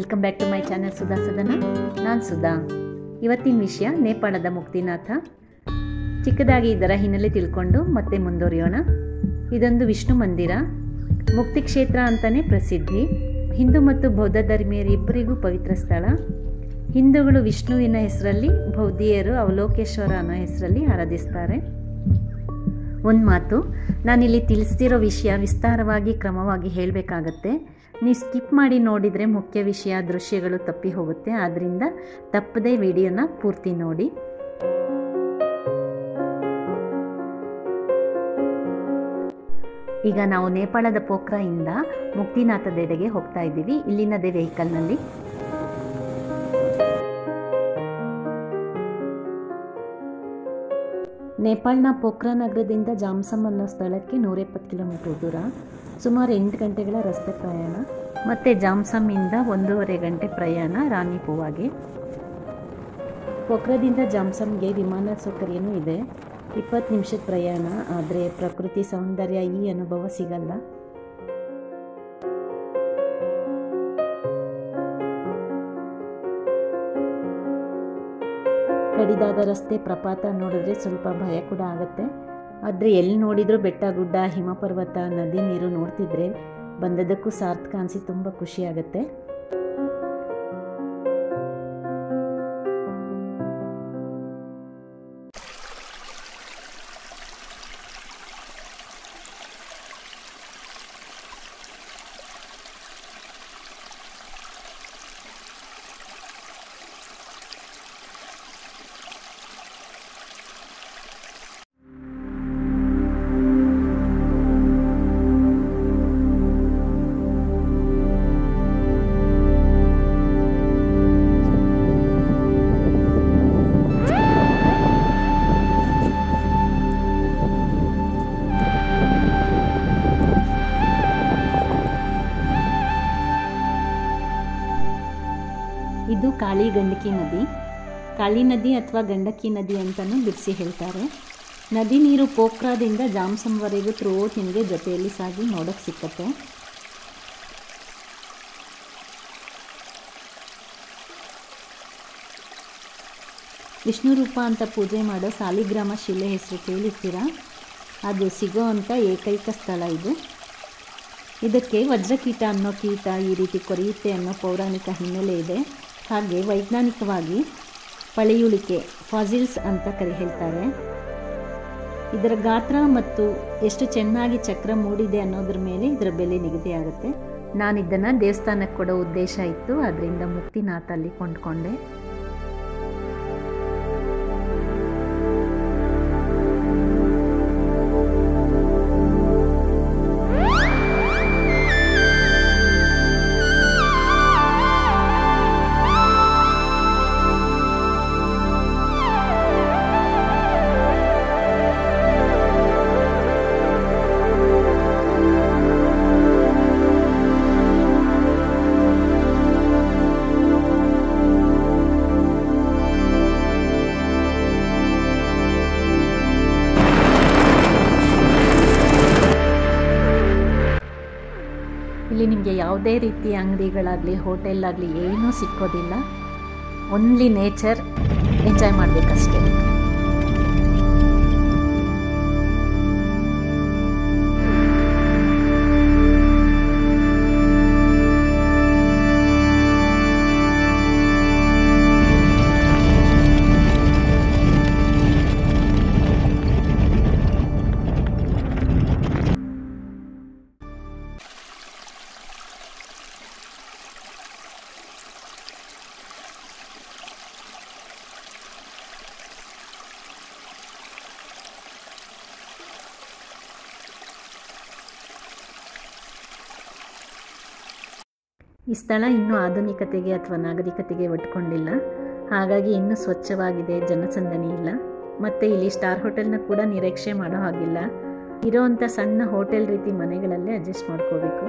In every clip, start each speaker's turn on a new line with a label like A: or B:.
A: welcome back to my channel Sudha Sadana ನಾನು ಸುಧಾ ಇವತ್ತಿನ ವಿಷಯ ನೇಪಾಳದ ಮುಕ್ತಿನಾಥ ಚಿಕ್ಕದಾಗಿ ಇದರ ಹಿನ್ನೆಲೆ ತಿಳ್ಕೊಂಡು ಮತ್ತೆ ಮುಂದುವರಿಯೋಣ ಇದೊಂದು ವಿಷ್ಣು ಮಂದಿರ ಮುಕ್ತಿ ಕ್ಷೇತ್ರ ಅಂತಲೇ ಪ್ರಸಿದ್ಧಿ ಹಿಂದೂ ಮತ್ತು ಬೌದ್ಧ ಧರ್ಮೀಯರಿಬ್ಬರಿಗೂ ಪವಿತ್ರ ಸ್ಥಳ ಹಿಂದೂಗಳು ವಿಷ್ಣುವಿನ ಹೆಸರಲ್ಲಿ ಬೌದ್ಧಿಯರು ಅವಲೋಕೇಶ್ವರ ಅನ್ನೋ ಹೆಸರಲ್ಲಿ ಆರಾಧಿಸ್ತಾರೆ ಒಂದು ಮಾತು ನಾನಿಲ್ಲಿ ತಿಳಿಸ್ತಿರೋ ವಿಷಯ ವಿಸ್ತಾರವಾಗಿ ಕ್ರಮವಾಗಿ ಹೇಳಬೇಕಾಗತ್ತೆ ನೀವು ಸ್ಕಿಪ್ ಮಾಡಿ ನೋಡಿದರೆ ಮುಖ್ಯ ವಿಷಯ ದೃಶ್ಯಗಳು ತಪ್ಪಿ ಹೋಗುತ್ತೆ ಆದ್ದರಿಂದ ತಪ್ಪದೇ ವಿಡಿಯೋನ ಪೂರ್ತಿ ನೋಡಿ ಈಗ ನಾವು ನೇಪಾಳದ ಪೋಖ್ರಾಯಿಂದ ಮುಕ್ತಿನಾಥದೆಡೆಗೆ ಹೋಗ್ತಾ ಇದ್ದೀವಿ ಇಲ್ಲಿನದೇ ವೆಹಿಕಲ್ನಲ್ಲಿ ನೇಪಾಳನ ಪೋಖ್ರಾ ನಗರದಿಂದ ಜಾಮ್ಸಮ್ ಅನ್ನೋ ಸ್ಥಳಕ್ಕೆ ನೂರೆಪ್ಪತ್ತು ಕಿಲೋಮೀಟರ್ ದೂರ ಸುಮಾರು ಎಂಟು ಗಂಟೆಗಳ ರಸ್ತೆ ಪ್ರಯಾಣ ಮತ್ತು ಜಾಮ್ಸಮ್ಮಿಂದ ಒಂದೂವರೆ ಗಂಟೆ ಪ್ರಯಾಣ ರಾಣಿಪುವಾಗೆ ಪೋಖ್ರಾದಿಂದ ಜಾಮ್ಸಮ್ಗೆ ವಿಮಾನ ಸೌಕರ್ಯನೂ ಇದೆ ಇಪ್ಪತ್ತು ನಿಮಿಷದ ಪ್ರಯಾಣ ಆದರೆ ಪ್ರಕೃತಿ ಸೌಂದರ್ಯ ಈ ಅನುಭವ ಸಿಗಲ್ಲ ಕಡಿದಾದ ರಸ್ತೆ ಪ್ರಪಾತ ನೋಡಿದ್ರೆ ಸ್ವಲ್ಪ ಭಯ ಕೂಡ ಆಗುತ್ತೆ ಆದರೆ ಎಲ್ಲಿ ನೋಡಿದರೂ ಬೆಟ್ಟ ಗುಡ್ಡ ಹಿಮಪರ್ವತ ನದಿ ನೀರು ನೋಡ್ತಿದ್ರೆ ಬಂದದಕ್ಕೂ ಸಾರ್ಥಕ ಅನಿಸಿ ತುಂಬ ಖುಷಿ ಆಗುತ್ತೆ ಇದು ಕಾಳಿ ಗಂಡಕಿ ನದಿ ಕಾಳಿ ನದಿ ಅಥವಾ ಗಂಡಕಿ ನದಿ ಅಂತಲೂ ಬಿಡಿಸಿ ಹೇಳ್ತಾರೆ ನದಿ ನೀರು ಪೋಖ್ರಾದಿಂದ ಜಾಮ್ಸಮ್ವರೆಗೂ ಥ್ರೂಔಟ್ ನಿಮಗೆ ಜೊತೆಯಲ್ಲಿ ಸಾಗಿ ನೋಡೋಕ್ಕೆ ಸಿಕ್ಕತ್ತೆ ವಿಷ್ಣು ರೂಪ ಅಂತ ಪೂಜೆ ಮಾಡೋ ಸಾಲಿಗ್ರಾಮ ಶಿಲೆ ಹೆಸರು ಕೇಳಿರ್ತೀರಾ ಅದು ಸಿಗೋ ಅಂಥ ಏಕೈಕ ಸ್ಥಳ ಇದು ಇದಕ್ಕೆ ವಜ್ರಕೀಟ ಅನ್ನೋ ಕೀಟ ಈ ರೀತಿ ಕೊರೆಯುತ್ತೆ ಅನ್ನೋ ಪೌರಾಣಿಕ ಹಿನ್ನೆಲೆ ಇದೆ ಹಾಗೆ ವೈಜ್ಞಾನಿಕವಾಗಿ ಪಳೆಯುಳಿಕೆ ಫಾಸಿಲ್ಸ್ ಅಂತ ಕರೆ ಹೇಳ್ತಾರೆ ಇದರ ಗಾತ್ರ ಮತ್ತು ಎಷ್ಟು ಚೆನ್ನಾಗಿ ಚಕ್ರ ಮೂಡಿದೆ ಅನ್ನೋದ್ರ ಮೇಲೆ ಇದರ ಬೆಲೆ ನಿಗದಿಯಾಗುತ್ತೆ ನಾನು ಇದನ್ನು ದೇವಸ್ಥಾನಕ್ಕೆ ಕೊಡೋ ಉದ್ದೇಶ ಇತ್ತು ಅದರಿಂದ ಮುಕ್ತಿನಾಥ ಅಲ್ಲಿ ಕೊಂಡ್ಕೊಂಡೆ ಇಲ್ಲಿ ನಿಮಗೆ ಯಾವುದೇ ರೀತಿಯ ಅಂಗಡಿಗಳಾಗಲಿ ಹೋಟೆಲ್ ಆಗಲಿ ಏನೂ ಸಿಕ್ಕೋದಿಲ್ಲ ಓನ್ಲಿ ನೇಚರ್ ಎಂಜಾಯ್ ಮಾಡಬೇಕಷ್ಟೇ ಈ ಸ್ಥಳ ಇನ್ನೂ ಆಧುನಿಕತೆಗೆ ಅಥವಾ ನಾಗರಿಕತೆಗೆ ಒಟ್ಕೊಂಡಿಲ್ಲ ಹಾಗಾಗಿ ಇನ್ನೂ ಸ್ವಚ್ಛವಾಗಿದೆ ಜನಸಂದಣಿ ಇಲ್ಲ ಮತ್ತು ಇಲ್ಲಿ ಸ್ಟಾರ್ ಹೋಟೆಲ್ನ ಕೂಡ ನಿರೀಕ್ಷೆ ಮಾಡೋ ಹಾಗಿಲ್ಲ ಇರೋವಂಥ ಸಣ್ಣ ಹೋಟೆಲ್ ರೀತಿ ಮನೆಗಳಲ್ಲೇ ಅಡ್ಜಸ್ಟ್ ಮಾಡ್ಕೋಬೇಕು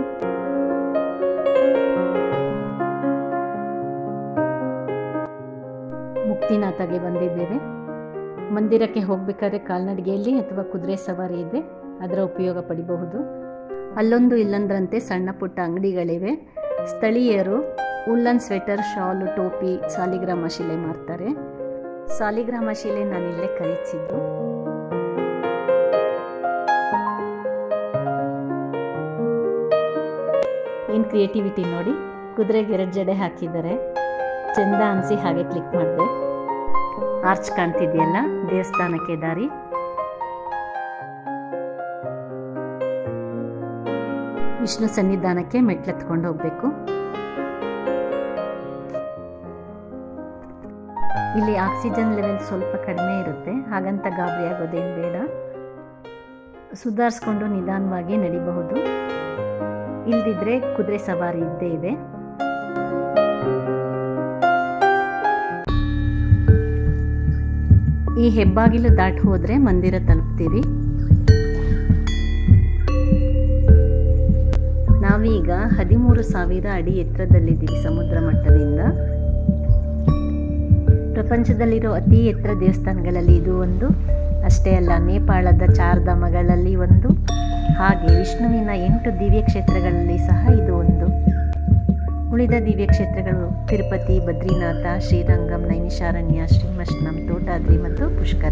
A: ಮುಕ್ತಿನಾಥಗೆ ಬಂದಿದ್ದೇವೆ ಮಂದಿರಕ್ಕೆ ಹೋಗಬೇಕಾದ್ರೆ ಕಾಲ್ನಡಿಗೆಯಲ್ಲಿ ಅಥವಾ ಕುದುರೆ ಸವಾರಿ ಇದೆ ಅದರ ಉಪಯೋಗ ಪಡಿಬಹುದು ಅಲ್ಲೊಂದು ಇಲ್ಲೊಂದರಂತೆ ಸಣ್ಣ ಪುಟ್ಟ ಅಂಗಡಿಗಳಿವೆ ಸ್ಥಳೀಯರು ಉಲ್ಲನ್ ಸ್ವೆಟರ್ ಶಾಲು ಟೋಪಿ ಸಾಲಿಗ್ರಾಮ ಶಿಲೆ ಮಾಡ್ತಾರೆ ಸಾಲಿಗ್ರಾಮ ಶಿಲೆ ನಾನಿಲ್ಲೇ ಖರೀದಿಸಿದ್ದು ಏನು ಕ್ರಿಯೇಟಿವಿಟಿ ನೋಡಿ ಕುದುರೆಗೆ ಎರಡು ಜಡೆ ಹಾಕಿದ್ದಾರೆ ಚಂದ ಅನಿಸಿ ಹಾಗೆ ಕ್ಲಿಕ್ ಮಾಡಿದೆ ಆರ್ಚ್ ಕಾಣ್ತಿದೆಯಲ್ಲ ದೇವಸ್ಥಾನಕ್ಕೆ ದಾರಿ ವಿಷ್ಣು ಸನ್ನಿಧಾನಕ್ಕೆ ಮೆಟ್ಲೆತ್ಕೊಂಡು ಹೋಗಬೇಕು ಇಲ್ಲಿ ಆಕ್ಸಿಜನ್ ಲೆವೆಲ್ ಸ್ವಲ್ಪ ಕಡಿಮೆ ಇರುತ್ತೆ ಹಾಗಂತ ಗಾಬರಿ ಆಗೋದೇನು ಬೇಡ ಸುಧಾರಿಸ್ಕೊಂಡು ನಿಧಾನವಾಗಿ ನಡಿಬಹುದು ಇಲ್ದಿದ್ರೆ ಕುದುರೆ ಸವಾರಿ ಇದ್ದೇ ಇದೆ ಈ ಹೆಬ್ಬಾಗಿಲು ದಾಟಿ ಹೋದ್ರೆ ಮಂದಿರ ತಲುಪ್ತೀವಿ ನಾವೀಗ ಹದಿಮೂರು ಸಾವಿರ ಅಡಿ ಎತ್ತರದಲ್ಲಿದ್ದೀವಿ ಸಮುದ್ರ ಮಟ್ಟದಿಂದ ಪ್ರಪಂಚದಲ್ಲಿರೋ ಅತಿ ಎತ್ತರ ದೇವಸ್ಥಾನಗಳಲ್ಲಿ ಇದು ಒಂದು ಅಷ್ಟೇ ಅಲ್ಲ ನೇಪಾಳದ ಚಾರ್ಧಾಮಗಳಲ್ಲಿ ಒಂದು ಹಾಗೆ ವಿಷ್ಣುವಿನ ಎಂಟು ದಿವ್ಯ ಕ್ಷೇತ್ರಗಳಲ್ಲಿ ಸಹ ಇದು ಒಂದು ಉಳಿದ ದಿವ್ಯ ಕ್ಷೇತ್ರಗಳು ತಿರುಪತಿ ಬದ್ರಿನಾಥ ಶ್ರೀರಂಗಂ ನೈಮಿಷಾರಣ್ಯ ಶ್ರೀಮಷ್ಣಂ ತೋಟಾದ್ರಿ ಮತ್ತು ಪುಷ್ಕರ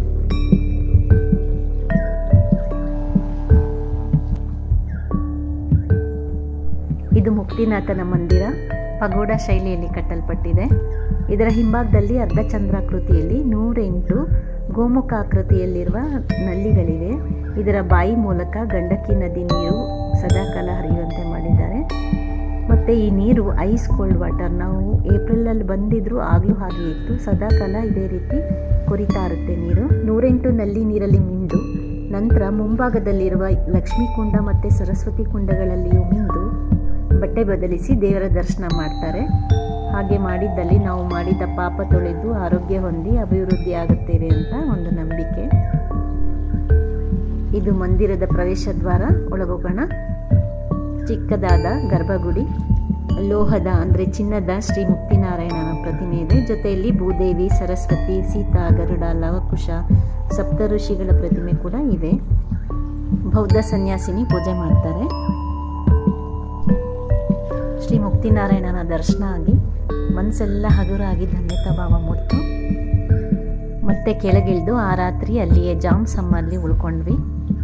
A: ಇದು ಮುಕ್ತಿನಾಥನ ಮಂದಿರ ಪಗೋಡ ಶೈಲಿಯಲ್ಲಿ ಕಟ್ಟಲ್ಪಟ್ಟಿದೆ ಇದರ ಹಿಂಭಾಗದಲ್ಲಿ ಅರ್ಧಚಂದ್ರಾಕೃತಿಯಲ್ಲಿ ನೂರೆಂಟು ಗೋಮುಖಾಕೃತಿಯಲ್ಲಿರುವ ನಲ್ಲಿಗಳಿವೆ ಇದರ ಬಾಯಿ ಮೂಲಕ ಗಂಡಕಿ ನದಿ ನೀರು ಸದಾಕಾಲ ಹರಿಯುವಂತೆ ಮಾಡಿದ್ದಾರೆ ಮತ್ತು ಈ ನೀರು ಐಸ್ ಕೋಲ್ಡ್ ವಾಟರ್ ನಾವು ಏಪ್ರಿಲಲ್ಲಿ ಬಂದಿದ್ರು ಆಗಲೂ ಹಾಗೆ ಇತ್ತು ಸದಾಕಾಲ ಇದೇ ರೀತಿ ಕೊರಿತಾ ಇರುತ್ತೆ ನೀರು ನೂರೆಂಟು ನಲ್ಲಿ ನೀರಲ್ಲಿ ಮಿಂದು ನಂತರ ಮುಂಭಾಗದಲ್ಲಿರುವ ಲಕ್ಷ್ಮೀ ಕುಂಡ ಮತ್ತು ಸರಸ್ವತಿ ಕುಂಡಗಳಲ್ಲಿಯೂ ಮಿಂದು ಬಟ್ಟೆ ಬದಲಿಸಿ ದೇವರ ದರ್ಶನ ಮಾಡ್ತಾರೆ ಹಾಗೆ ಮಾಡಿದ್ದಲ್ಲಿ ನಾವು ಮಾಡಿದ ಪಾಪ ತೊಳೆದು ಆರೋಗ್ಯ ಹೊಂದಿ ಅಭಿವೃದ್ಧಿ ಆಗುತ್ತೇವೆ ಅಂತ ಒಂದು ನಂಬಿಕೆ ಇದು ಮಂದಿರದ ಪ್ರವೇಶ ದ್ವಾರ ಒಳಗೋಗೋಣ ಚಿಕ್ಕದಾದ ಗರ್ಭಗುಡಿ ಲೋಹದ ಅಂದರೆ ಚಿನ್ನದ ಶ್ರೀ ಮುಕ್ತಿನಾರಾಯಣನ ಪ್ರತಿಮೆ ಇದೆ ಜೊತೆಯಲ್ಲಿ ಭೂದೇವಿ ಸರಸ್ವತಿ ಸೀತಾ ಗರುಡ ಲವಕುಶ ಸಪ್ತ ಋಷಿಗಳ ಪ್ರತಿಮೆ ಕೂಡ ಇದೆ ಬೌದ್ಧ ಸನ್ಯಾಸಿನಿ ಪೂಜೆ ಮಾಡ್ತಾರೆ ಶ್ರೀ ಮುಕ್ತಿನಾರಾಯಣನ ದರ್ಶನ ಆಗಿ ಮನಸ್ಸೆಲ್ಲ ಹಗುರಾಗಿ ಧನ್ಯತಾ ಭಾವ ಮೂಡ್ತು ಮತ್ತೆ ಕೆಳಗಿಳಿದು ಆ ರಾತ್ರಿ ಅಲ್ಲಿಯೇ ಜಾಮ್ ಸಮ್ಮಲ್ಲಿ ಉಳ್ಕೊಂಡ್ವಿ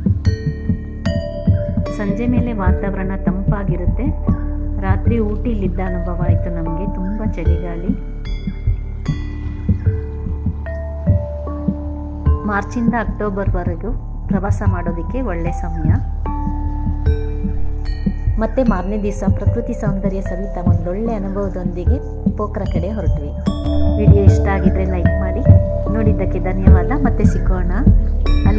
A: ಸಂಜೆ ಮೇಲೆ ವಾತಾವರಣ ತಂಪಾಗಿರುತ್ತೆ ರಾತ್ರಿ ಊಟಿಲಿದ್ದ ಅನುಭವ ಆಯಿತು ನಮಗೆ ತುಂಬ ಚಳಿಗಾಲಿ ಮಾರ್ಚಿಂದ ಅಕ್ಟೋಬರ್ವರೆಗೂ ಪ್ರವಾಸ ಮಾಡೋದಕ್ಕೆ ಒಳ್ಳೆ ಸಮಯ ಮತ್ತೆ ಮಾರನೇ ದಿವಸ ಪ್ರಕೃತಿ ಸೌಂದರ್ಯ ಸವಿತಾ ಒಂದೊಳ್ಳೆ ಅನುಭವದೊಂದಿಗೆ ಪೋಖ್ರ ಕಡೆ ಹೊರಟ್ವಿ ವಿಡಿಯೋ ಇಷ್ಟ ಆಗಿದ್ರೆ ಲೈಕ್ ಮಾಡಿ ನೋಡಿದ್ದಕ್ಕೆ ಧನ್ಯವಾದ ಮತ್ತೆ ಸಿಗೋಣ